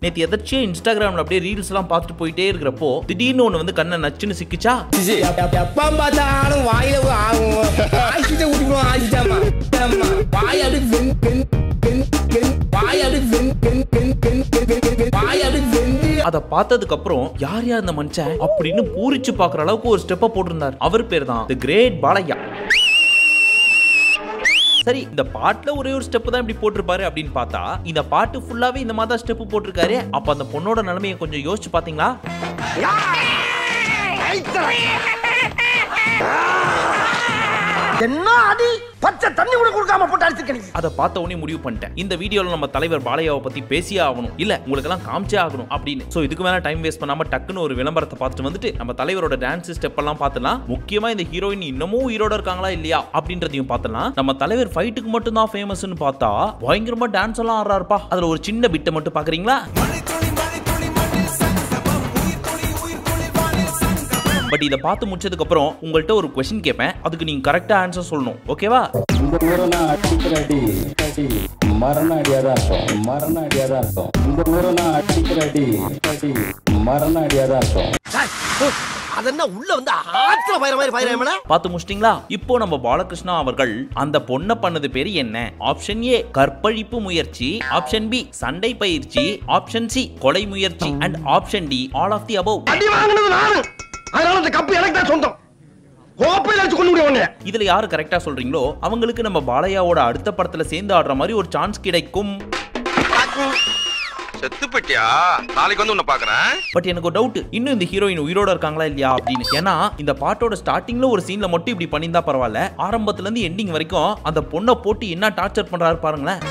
நேத்து எதாச்சியா இன்ஸ்டாகிராம்ல அப்படியே ரீல்ஸ் எல்லாம் பார்த்துட்டு போயிட்டே இருக்கிறப்போ திடீர்னு ஒண்ணு வந்து கண்ணை நச்சுன்னு சிக்கிச்சா எப்ப பார்த்தாலும் வாயில ஆசிட்ட ஊட்டிடுவோம் ஆசிட்டாமா வாய் அப்படி வெண் வெண் வெண் வெண் வாய் அப்படி வெண் வெண் வெண் வெண் வெண் வெண் வெண் வாய் அப்படி வெந்து அதை பார்த்ததுக்கு அப்புறம் யார் யார் இந்த மனுஷன் அப்படின்னு பூரிச்சு பார்க்குற அளவுக்கு ஒரு ஸ்டெப்பை போட்டிருந்தார் அவர் பேர் தான் தி கிரேட் பாலையா சரி இந்த பாட்டுல ஒரே ஒரு ஸ்டெப் தான் இப்படி போட்டிருப்பாரு அப்படின்னு பார்த்தா இந்த பாட்டு ஃபுல்லாவே இந்த மாதிரி தான் ஸ்டெப் போட்டிருக்காரு அப்ப அந்த பொண்ணோட நிலைமையை கொஞ்சம் யோசிச்சு பாத்தீங்களா என்ன அடி பச்சை தண்ணி கூட கொடுக்காம போட்டு அடிச்சிருக்க நீ அதை பார்த்த உடனே முடிவு பண்ணிட்டேன் இந்த வீடியோல நம்ம தலைவர் பாலையாவை பத்தி பேசியே ஆகணும் இல்ல உங்களுக்கு எல்லாம் காமிச்சே ஆகணும் அப்படின்னு சோ இதுக்கு மேல டைம் வேஸ்ட் பண்ணாம டக்குன்னு ஒரு விளம்பரத்தை பார்த்துட்டு வந்துட்டு நம்ம தலைவரோட டான்ஸ் ஸ்டெப் எல்லாம் பார்த்தலாம் முக்கியமா இந்த ஹீரோயின் இன்னமும் உயிரோட இருக்காங்களா இல்லையா அப்படின்றதையும் பார்த்தலாம் நம்ம தலைவர் ஃபைட்டுக்கு மட்டும் தான் ஃபேமஸ்னு பார்த்தா பயங்கரமா டான்ஸ் எல்லாம் ஆடுறாருப்பா அதுல ஒரு சின்ன பிட்டை மட்டும் பாக்குறீங்களா பட் இதை பார்த்து முடிச்சதுக்கு அப்புறம் உங்கள்கிட்ட ஒரு கொஸ்டின் கேட்பேன் அதுக்கு நீங்க கரெக்டா ஆன்சர் சொல்லணும் ஓகேவா இந்த ஊரை நான் அடிக்கிற அடி அடி மரண அடியா தான் இருக்கும் மரண அடியா தான் இருக்கும் இந்த ஊரை நான் அடிக்கிற அடி அடி மரண அடியா தான் இருக்கும் அதென்ன உள்ள வந்து ஆத்துல பயிர மாதிரி பயிர பார்த்து முடிச்சிட்டீங்களா இப்போ நம்ம பாலகிருஷ்ணா அவர்கள் அந்த பொண்ணை பண்ணது பேரு என்ன ஆப்ஷன் ஏ கற்பழிப்பு முயற்சி ஆப்ஷன் பி சண்டை பயிற்சி ஆப்ஷன் சி கொலை முயற்சி and option D all of the above அடி வாங்கினது நானு அதனால அந்த கப்பு எனக்கு தான் சொந்தம் கோப்பையில வச்சு கொண்டு முடியும் இதுல யாரு கரெக்டா சொல்றீங்களோ அவங்களுக்கு நம்ம பாலையாவோட அடுத்த படத்துல சேர்ந்து ஆடுற மாதிரி ஒரு சான்ஸ் கிடைக்கும் செத்து போயிட்டியா நாளைக்கு வந்து உன்னை பாக்குறேன் பட் எனக்கு ஒரு டவுட் இன்னும் இந்த ஹீரோயின் உயிரோட இருக்காங்களா இல்லையா அப்படின்னு ஏன்னா இந்த பாட்டோட ஸ்டார்டிங்ல ஒரு சீன்ல மட்டும் இப்படி பண்ணியிருந்தா பரவாயில்ல ஆரம்பத்துல இருந்து எண்டிங் வரைக்கும் அந்த பொண்ணை போட்டு என்ன டார்ச்சர் பண்றாரு பாருங்களேன்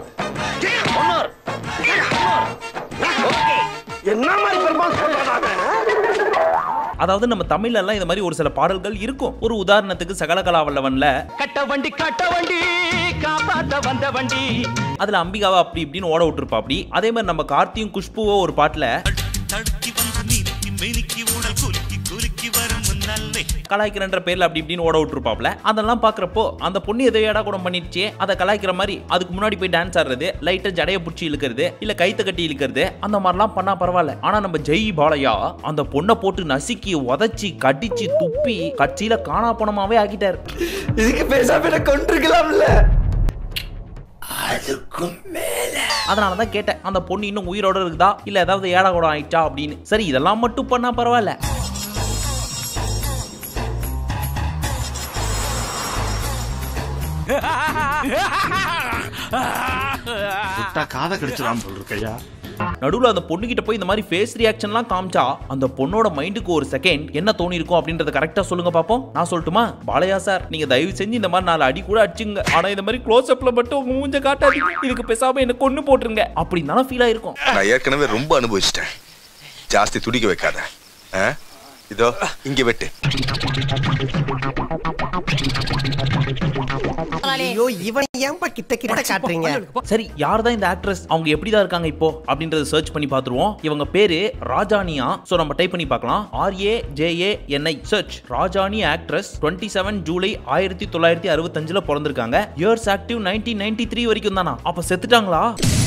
என்ன மாதிரி பெருமாள் சொல்றாங்க அதாவது நம்ம தமிழ்ல எல்லாம் இந்த மாதிரி ஒரு சில பாடல்கள் இருக்கும் ஒரு உதாரணத்துக்கு சகலகலா வல்லவன்ல கட்ட வண்டி கட்ட வண்டி காப்பாத்த வந்த வண்டி அதுல அம்பிகாவை அப்படி இப்படின்னு ஓட விட்டுருப்பா அப்படி அதே மாதிரி நம்ம கார்த்தியும் குஷ்புவோ ஒரு பாட்டுல தடுக்கி வந்து நீக்கி மெனிக்கி ஊடல் குலுக்கி குலுக்கி வரும் முன்னாலே கலாய்க்கிறன்ற பேர்ல அப்படி இப்படின்னு ஓட விட்டுருப்பாப்ல அதெல்லாம் பாக்குறப்போ அந்த பொண்ணு எதோ ஏடா கூட பண்ணிடுச்சு அதை கலாய்க்கிற மாதிரி அதுக்கு முன்னாடி போய் டான்ஸ் ஆடுறது லைட்டா ஜடைய புடிச்சு இழுக்கிறது இல்ல கைத்த கட்டி இழுக்கிறது அந்த மாதிரிலாம் பண்ணா பரவாயில்ல ஆனா நம்ம ஜெய் பாலையா அந்த பொண்ணை போட்டு நசுக்கி உதைச்சி கடிச்சு துப்பி கட்சியில காணா போனமாவே ஆக்கிட்டாரு இதுக்கு பேசாம என்ன கொண்டிருக்கலாம்ல அதனால தான் கேட்டேன் அந்த பொண்ணு இன்னும் உயிரோட இருக்குதா இல்ல ஏதாவது ஏடா கூட ஆயிடுச்சா அப்படின்னு சரி இதெல்லாம் மட்டும் பண்ணா பரவாயில்ல காதை கடிச்சிடாம சொல்லிருக்கையா நடுவுல அந்த பொண்ணு கிட்ட போய் இந்த மாதிரி ஃபேஸ் ரியாக்ஷன்லாம் காமிச்சா அந்த பொண்ணோட மைண்டுக்கு ஒரு செகண்ட் என்ன தோணி இருக்கும் அப்படின்றத கரெக்டா சொல்லுங்க பாப்போம் நான் சொல்லட்டுமா பாலையா சார் நீங்க தயவு செஞ்சு இந்த மாதிரி நாலு அடி கூட அடிச்சுங்க ஆனா இந்த மாதிரி க்ளோஸ் அப்ல மட்டும் உங்க மூஞ்ச காட்டாதீங்க இதுக்கு பேசாம என்ன கொன்னு போட்டுருங்க அப்படின்னு தானே ஃபீல் ஆயிருக்கும் நான் ஏற்கனவே ரொம்ப அனுபவிச்சிட்டேன் ஜாஸ்தி துடிக்க வைக்காத ஆ? இதோ இங்க வெட்டு ஐயோ இவன் ஏன்பா கிட்ட கிட்ட காட்டுறீங்க சரி யார் தான் இந்த ஆக்ட்ரஸ் அவங்க எப்படி தான் இருக்காங்க இப்போ அப்படின்றத சர்ச் பண்ணி பார்த்துருவோம் இவங்க பேரு ராஜானியா சோ நம்ம டைப் பண்ணி பார்க்கலாம் R A J A N I search Rajani actress twenty seven ஜூலை ஆயிரத்தி தொள்ளாயிரத்தி அறுபத்தஞ்சுல பிறந்திருக்காங்க years active nineteen ninety three வரைக்கும் தானா அப்ப செத்துட்டாங்களா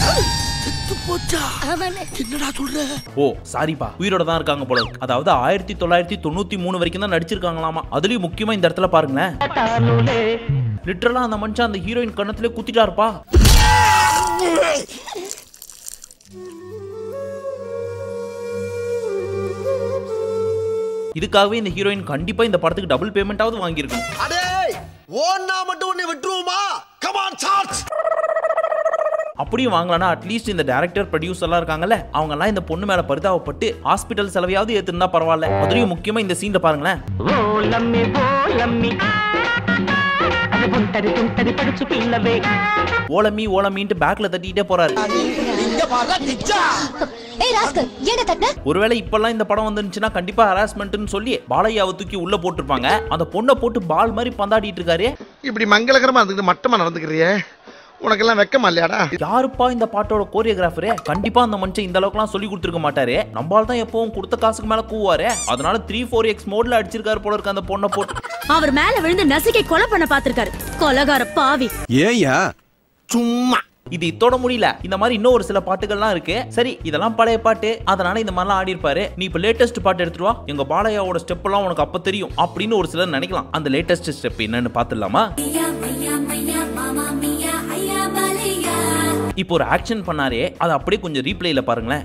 ஓ சாரிப்பா உயிரோட தான் இருக்காங்க போல இருக்கு. அதாவது ஆயிரத்தி தொள்ளாயிரத்தி தொண்ணூத்தி மூணு வரைக்கும் தான் நடிச்சிருக்காங்களாமா அதுலயும் முக்கியமா இந்த இடத்துல பாருங்களேன் லிட்டரலா அந்த மனுஷன் அந்த ஹீரோயின் கண்ணத்திலே குத்திட்டாருப்பா இதுக்காகவே இந்த ஹீரோயின் கண்டிப்பா இந்த படத்துக்கு டபுள் பேமெண்டாவது வாங்கியிருக்கணும் அடே ஓன்னா மட்டும் உன்னை விட்டுருவோமா கமான் சார்ஜ் அப்படியும் வாங்கலாம்னா அட்லீஸ்ட் இந்த டேரக்டர் ப்ரொடியூசர் எல்லாம் இருக்காங்கல்ல அவங்க எல்லாம் இந்த பொண்ணு மேல பரிதாபப்பட்டு ஹாஸ்பிட்டல் செலவையாவது ஏத்துனா பரவாயில்ல அதுலயும் முக்கியமா இந்த சீன்ல பாருங்களேன் ఓ లమ్మి ఓ లమ్మి అది ఉంటది ఉంటది పడుచు పిల్లవే ஓலமி ஓலமின்ட்டு பேக்ல தட்டிட்டே போறாரு இங்க பாரு நிச்சா ஏய் ராஸ்கல் ஏன்டா தட்டின ஒருவேளை இப்பெல்லாம் இந்த படம் வந்துருந்துச்சுன்னா கண்டிப்பா ஹராஸ்மெண்ட்னு சொல்லி பாலையாவை தூக்கி உள்ள போட்டிருப்பாங்க அந்த பொண்ணை போட்டு பால் மாதிரி பந்தாடிட்டு இருக்காரு இப்படி மங்களகரமா இருந்துக்கிட்டு மட்டமா நடந்துக்கிறியே உனக்கெல்லாம் வெக்கமா இல்லையாடா யாருப்பா இந்த பாட்டோட கோரியோகிராஃபரு கண்டிப்பா அந்த மனுஷன் இந்த அளவுக்குலாம் சொல்லி கொடுத்துருக்க மாட்டாரு நம்மால தான் எப்பவும் கொடுத்த காசுக்கு மேல கூவாரு அதனால த்ரீ ஃபோர் எக்ஸ் மோட்ல அடிச்சிருக்காரு போல இருக்கு அந்த பொண்ணை போட்டு அவர் மேல விழுந்து நசுக்கி கொலை பண்ண பாத்திருக்காரு கொலகார பாவி ஏயா சும்மா இது இத்தோட முடியல இந்த மாதிரி இன்னும் ஒரு சில பாட்டுகள்லாம் இருக்கு சரி இதெல்லாம் பழைய பாட்டு அதனால இந்த மாதிரிலாம் ஆடி இருப்பாரு நீ இப்ப லேட்டஸ்ட் பாட்டு எடுத்துட்டு வா எங்க பாலையாவோட ஸ்டெப் எல்லாம் உனக்கு அப்ப தெரியும் அப்படின்னு ஒரு சிலர் நினைக்கலாம் அந்த லேட்டஸ்ட் ஸ்டெப் என்னன்னு பாத்துடலாமா இப்போ ஒரு ஆக்ஷன் பண்ணாரே அதை அப்படியே கொஞ்சம் ரீப்ளேல பாருங்களேன்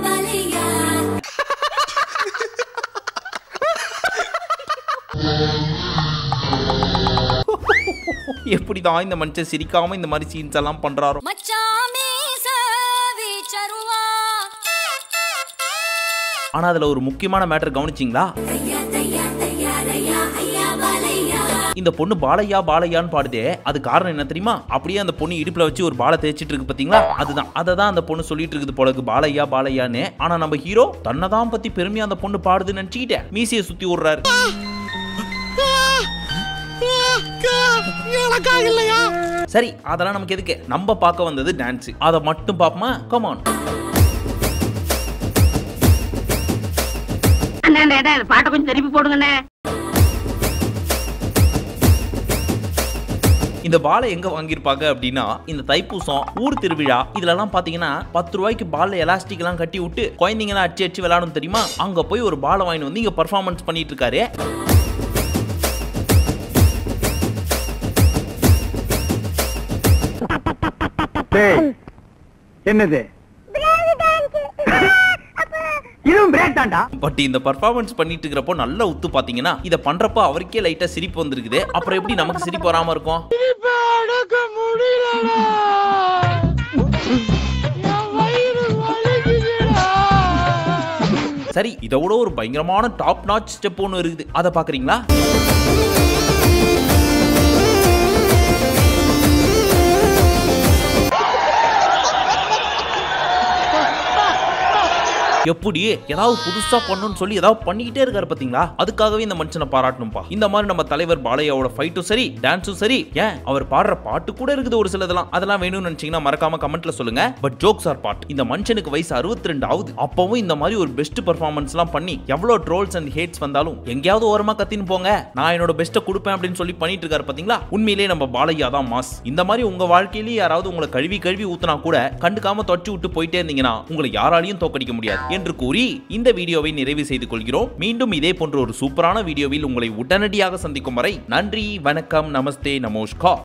எப்படிதான் இந்த மனுஷன் சிரிக்காம இந்த மாதிரி சீன்ஸ் எல்லாம் பண்றாரோ ஆனா அதுல ஒரு முக்கியமான மேட்டர் கவனிச்சிங்களா இந்த பொண்ணு பாலையா பாலையான்னு பாடுதே அது காரணம் என்ன தெரியுமா அப்படியே அந்த பொண்ணு இடுப்புல வச்சு ஒரு பாலை தேய்ச்சிட்டு இருக்கு பாத்தீங்களா அதுதான் அதை தான் அந்த பொண்ணு சொல்லிட்டு இருக்குது போல இருக்கு பாலையா பாலையான்னு ஆனா நம்ம ஹீரோ தன்னை தான் பத்தி பெருமையா அந்த பொண்ணு பாடுதுன்னு நினைச்சுக்கிட்டேன் மீசையை சுத்தி விடுறாரு சரி அதெல்லாம் நமக்கு எதுக்கு நம்ம பார்க்க வந்தது டான்ஸ் அதை மட்டும் பாப்போமா கமான் பாட்டை கொஞ்சம் திருப்பி போடுங்கண்ணே இந்த பாலை எங்க வாங்கியிருப்பாங்க அப்படின்னா இந்த தைப்பூசம் ஊர் திருவிழா இதுலலாம் பாத்தீங்கன்னா பத்து ரூபாய்க்கு பால்ல எலாஸ்டிக் எல்லாம் கட்டி விட்டு குழந்தைங்களாம் அடிச்சு அடிச்சு விளையாடும் தெரியுமா அங்க போய் ஒரு பாலை வாங்கிட்டு வந்து இங்க பர்ஃபார்மன்ஸ் பண்ணிட்டு இருக்காரு என்னது இதுவும் பிரேக் தாண்டா பட் இந்த பர்ஃபார்மன்ஸ் பண்ணிட்டு இருக்கிறப்போ நல்லா உத்து பாத்தீங்கன்னா இத பண்றப்போ அவருக்கே லைட்டா சிரிப்பு வந்திருக்குது அப்புறம் எப்படி நமக்கு சிரிப்பு வராம இருக்கும் சரி இதை விட ஒரு பயங்கரமான டாப் நாச் ஸ்டெப் ஒன்று இருக்குது அதை பாக்குறீங்களா எப்படி ஏதாவது புதுசா பண்ணணும்னு சொல்லி ஏதாவது பண்ணிக்கிட்டே இருக்காரு பாத்தீங்களா அதுக்காகவே இந்த மனுஷனை பாராட்டணும்பா இந்த மாதிரி நம்ம தலைவர் பாலையாவோட ஃபைட்டும் சரி டான்ஸும் சரி ஏன் அவர் பாடுற பாட்டு கூட இருக்குது ஒரு சிலதெல்லாம் அதெல்லாம் வேணும்னு நினைச்சீங்கன்னா மறக்காம கமெண்ட்ல சொல்லுங்க பட் ஜோக்ஸ் ஆர் பார்ட் இந்த மனுஷனுக்கு வயசு 62 ஆகுது அப்பவும் இந்த மாதிரி ஒரு பெஸ்ட் பர்ஃபார்மன்ஸ் எல்லாம் பண்ணி எவ்வளவு ட்ரோல்ஸ் அண்ட் ஹேட்ஸ் வந்தாலும் எங்கேயாவது ஓரமா கத்தின்னு போங்க நான் என்னோட பெஸ்ட்டை கொடுப்பேன் அப்படின்னு சொல்லி பண்ணிட்டு இருக்காரு பாத்தீங்களா உண்மையிலேயே நம்ம பாலையா தான் மாஸ் இந்த மாதிரி உங்க வாழ்க்கையிலேயே யாராவது உங்களை கழுவி கழுவி ஊத்துனா கூட கண்டுக்காம தொச்சு விட்டு போயிட்டே இருந்தீங்கன்னா உங்களை யாராலையும் தோக்கடிக்க முடியாது என்று கூறி இந்த வீடியோவை நிறைவு செய்து கொள்கிறோம் மீண்டும் இதே போன்ற ஒரு சூப்பரான வீடியோவில் உங்களை உடனடியாக சந்திக்கும் வரை நன்றி வணக்கம் நமஸ்தே நமோஷ்கா